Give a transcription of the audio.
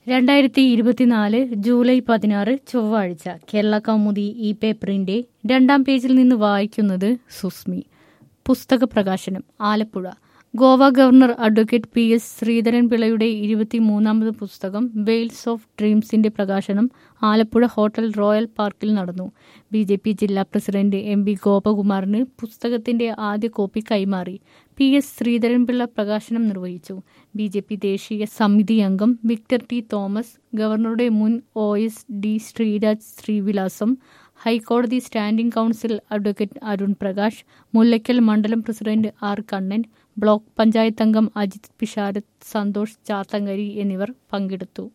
രണ്ടായിരത്തി ഇരുപത്തിനാല് ജൂലൈ പതിനാറ് ചൊവ്വാഴ്ച കേരള കൗമുദി ഈ പേപ്പറിന്റെ രണ്ടാം പേജിൽ നിന്ന് വായിക്കുന്നത് സുസ്മി പുസ്തക പ്രകാശനം Alappuzha Goa governor advocate P S ശ്രീധരൻപിള്ളയുടെ ഇരുപത്തിമൂന്നാമത് പുസ്തകം വെയിൽസ് ഓഫ് ഡ്രീംസിന്റെ പ്രകാശനം ആലപ്പുഴ ഹോട്ടൽ റോയൽ പാർക്കിൽ നടന്നു ബി ജെ പി ജില്ലാ പ്രസിഡന്റ് എം പി ഗോപകുമാറിന് പുസ്തകത്തിന്റെ ആദ്യ കോപ്പി കൈമാറി പി എസ് ശ്രീധരൻപിള്ള പ്രകാശനം നിർവഹിച്ചു ബി ജെ പി ദേശീയ സമിതി അംഗം വിക്ടർ ടി തോമസ് ഗവർണറുടെ മുൻ O S D Sreeraj Sreevilasam ഹൈക്കോടതി standing counsel advocate Arun Prakash Mullakkal മണ്ഡലം president R Kannan block panchayat അംഗം അജിത് പിഷാരത്ത് സന്തോഷ് ചാത്തങ്കരി എന്നിവർ പങ്കെടുത്തു